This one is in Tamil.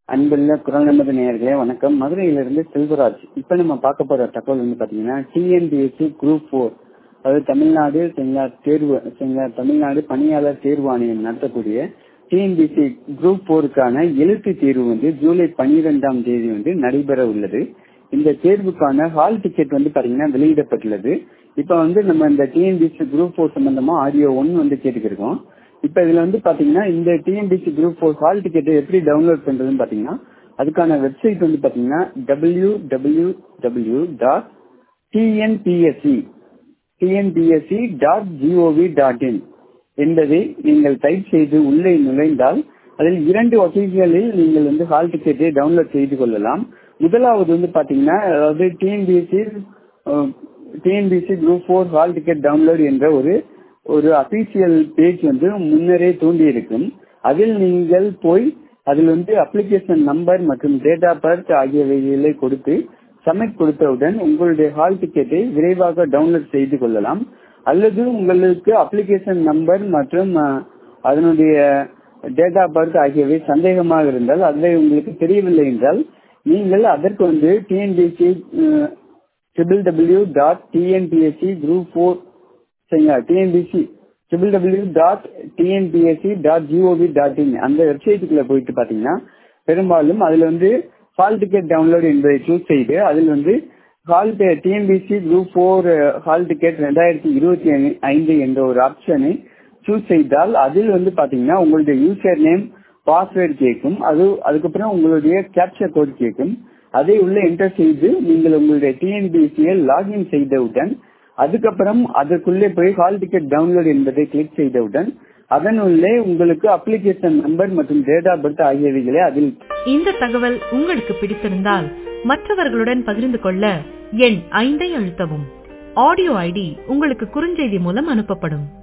அன்புள்ள குரல் நமது நேயர்களே வணக்கம் மதுரையிலிருந்து செல்வராஜ் இப்ப நம்ம பார்க்க போற தகவல் வந்து பாத்தீங்கன்னா டிஎன்பிஎஸ்சி குரூப் போர் அதாவது தமிழ்நாடு சரிங்களா தேர்வு சரிங்களா தமிழ்நாடு பணியாளர் தேர்வு ஆணையம் நடத்தக்கூடிய டிஎன்பிஎஸ்சி குரூப் போருக்கான எழுத்து தேர்வு வந்து ஜூலை பனிரெண்டாம் தேதி வந்து நடைபெற உள்ளது இந்த தேர்வுக்கான ஹால் டிக்கெட் வந்து பாத்தீங்கன்னா வெளியிடப்பட்டுள்ளது இப்ப வந்து நம்ம இந்த டிஎன்பிஎஸ்சி குரூப் போர் சம்பந்தமா ஆடியோ ஒன் வந்து கேட்டுக்கிருக்கோம் இப்ப இதுல வந்து பாத்தீங்கன்னா இந்த TNPSC group four hall ticket எப்படி டவுன்லோட் பண்றதுன்னு பாத்தீங்கன்னா அதுக்கான வெப்சைட் வந்து பாத்தீங்கன்னா W W W dot TNPSC TNPSC dot gov dot in என்பதை நீங்கள் டைப் செய்து உள்ளே நுழைந்தால் அதில் இரண்டு வகைகளில் நீங்கள் வந்து ஹால் டிக்கெட்டை டவுன்லோட் செய்து கொள்ளலாம் முதலாவது வந்து பாத்தீங்கன்னா அதாவது TNPSC TNPSC group four hall ticket download என்ற ஒரு ஒரு அபிஷியல் பேஜ் வந்து முன்னரே தோண்டி இருக்கும் அதில் நீங்கள் போய் அதில் வந்து அப்ளிகேஷன் நம்பர் மற்றும் டேட் ஆஃப் பர்த் ஆகியவைகளை கொடுத்து சப்மிட் கொடுத்தவுடன் உங்களுடைய ஹால் டிக்கெட்டை விரைவாக டவுன்லோட் செய்து கொள்ளலாம் அல்லது உங்களுக்கு அப்ளிகேஷன் நம்பர் மற்றும் அதனுடைய டேட் ஆஃப் பர்த் ஆகியவை சந்தேகமாக இருந்தால் அதை உங்களுக்கு தெரியவில்லை என்றால் நீங்கள் அதற்கு வந்து TNPSC triple W dot TNPSC group four சரிங்களா TNPSC triple W dot TNPSC dot gov dot in அந்த வெப்சைட்டுக்குள்ள போயிட்டு பாத்தீங்கன்னா பெரும்பாலும் அதுல வந்து ஹால் டிக்கெட் டவுன்லோட் என்பதை சூஸ் செய்து அதில் வந்து hall TNPSC group four hall ticket ரெண்டாயிரத்தி இருபத்தி ஐந்து என்ற ஒரு ஆப்ஷனை சூஸ் செய்தால் அதில் வந்து பாத்தீங்கன்னா உங்களுடைய யூசர் நேம் பாஸ்வேர்டு கேட்கும் அது அதுக்கப்புறம் உங்களுடைய கேப்சர் கோட் கேட்கும் அதை உள்ள என்டர் செய்து நீங்கள் உங்களுடைய டிஎன்பிசியை லாகின் செய்தவுடன் அதுக்கப்புறம் அதற்குள்ளே போய் ஹால் டிக்கெட் டவுன்லோட் என்பதை கிளிக் செய்தவுடன் அதனுள்ளே உங்களுக்கு அப்ளிகேஷன் நம்பர் மற்றும் டேட் ஆஃப் பர்த் ஆகியவைகளை அதில் இந்த தகவல் உங்களுக்கு பிடித்திருந்தால் மற்றவர்களுடன் பகிர்ந்து கொள்ள எண் ஐந்தை அழுத்தவும் ஆடியோ ஐடி உங்களுக்கு குறுஞ்செய்தி மூலம் அனுப்பப்படும்